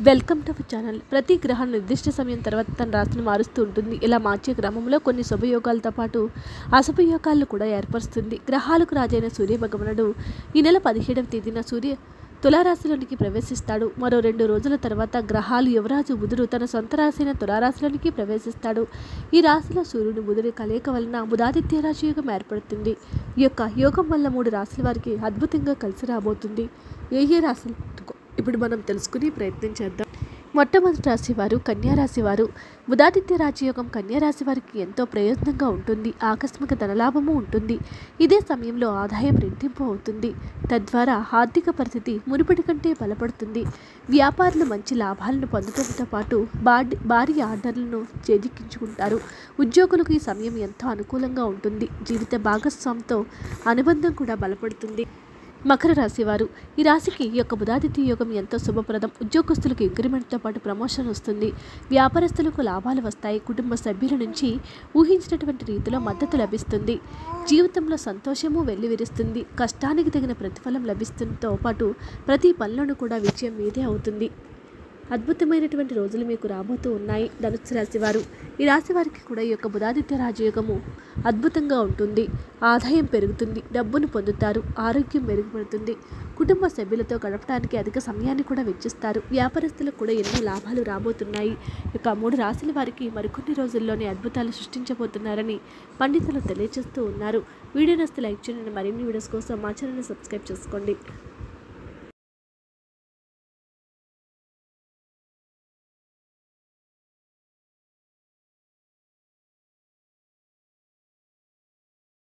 welcome to our channel ప్రతి గ్రహం నిర్దిష్ట సమయం తర్వాత తన రాశిని మారుస్తూ ఉంటుంది ఇలా మార్చే క్రమంలో కొన్ని శుభయోగాలతో పాటు అశుభయోగాలను కూడా ఏర్పరుస్తుంది గ్రహాలకు రాజైన సూర్య భగవానుడు ఈ నెల పదిహేడవ తేదీన సూర్య తులారాశిలోనికి ప్రవేశిస్తాడు మరో రెండు రోజుల తర్వాత గ్రహాలు యువరాజు బుధుడు తన సొంత రాశైన తులారాశిలోనికి ప్రవేశిస్తాడు ఈ రాశిలో సూర్యుని బుధుడి కలయిక వలన బుధాదిత్య రాశి యోగం ఏర్పడుతుంది ఈ యొక్క యోగం వల్ల మూడు రాశుల వారికి అద్భుతంగా కలిసి రాబోతుంది ఏ ఏ రాశులు ఇప్పుడు మనం తెలుసుకుని ప్రయత్నం చేద్దాం మొట్టమొదటి రాశి వారు కన్యారాశి వారు బుధాదిత్య రాజయోగం కన్యారాశి వారికి ఎంతో ప్రయోజనంగా ఉంటుంది ఆకస్మిక ధనలాభము ఉంటుంది ఇదే సమయంలో ఆదాయం రెట్టింపు అవుతుంది తద్వారా ఆర్థిక పరిస్థితి మునుపటి కంటే బలపడుతుంది వ్యాపారులు మంచి లాభాలను పొందడంతో పాటు బాడి భారీ ఆర్డర్లను చేజిక్కించుకుంటారు ఉద్యోగులకు ఈ సమయం ఎంతో అనుకూలంగా ఉంటుంది జీవిత భాగస్వామితో అనుబంధం కూడా బలపడుతుంది మకర రాశి వారు ఈ రాశికి ఈ యొక్క బుధాదిత్య యోగం ఎంతో శుభప్రదం ఉద్యోగస్తులకు ఇంక్రిమెంట్తో పాటు ప్రమోషన్ వస్తుంది వ్యాపారస్తులకు లాభాలు వస్తాయి కుటుంబ సభ్యుల నుంచి ఊహించినటువంటి రీతిలో మద్దతు లభిస్తుంది జీవితంలో సంతోషము వెల్లివిరుస్తుంది కష్టానికి తగిన ప్రతిఫలం లభిస్తుంతో పాటు ప్రతి పనులను కూడా విజయం మీదే అవుతుంది అద్భుతమైనటువంటి రోజులు మీకు రాబోతూ ఉన్నాయి ధనుసు రాశి వారు ఈ రాశి వారికి కూడా ఈ యొక్క బుధాదిత్య రాజయోగము అద్భుతంగా ఉంటుంది ఆదాయం పెరుగుతుంది డబ్బును పొందుతారు ఆరోగ్యం మెరుగుపడుతుంది కుటుంబ సభ్యులతో గడపడానికి అధిక సమయాన్ని కూడా వెచ్చిస్తారు వ్యాపారస్తులకు కూడా ఎన్నో లాభాలు రాబోతున్నాయి ఇక మూడు రాశుల వారికి మరికొన్ని రోజుల్లోనే అద్భుతాలు సృష్టించబోతున్నారని పండితులు తెలియజేస్తూ ఉన్నారు వీడియో నస్తే లైక్ చేయండి మరిన్ని వీడియోస్ కోసం మా ఛానల్ని సబ్స్క్రైబ్ చేసుకోండి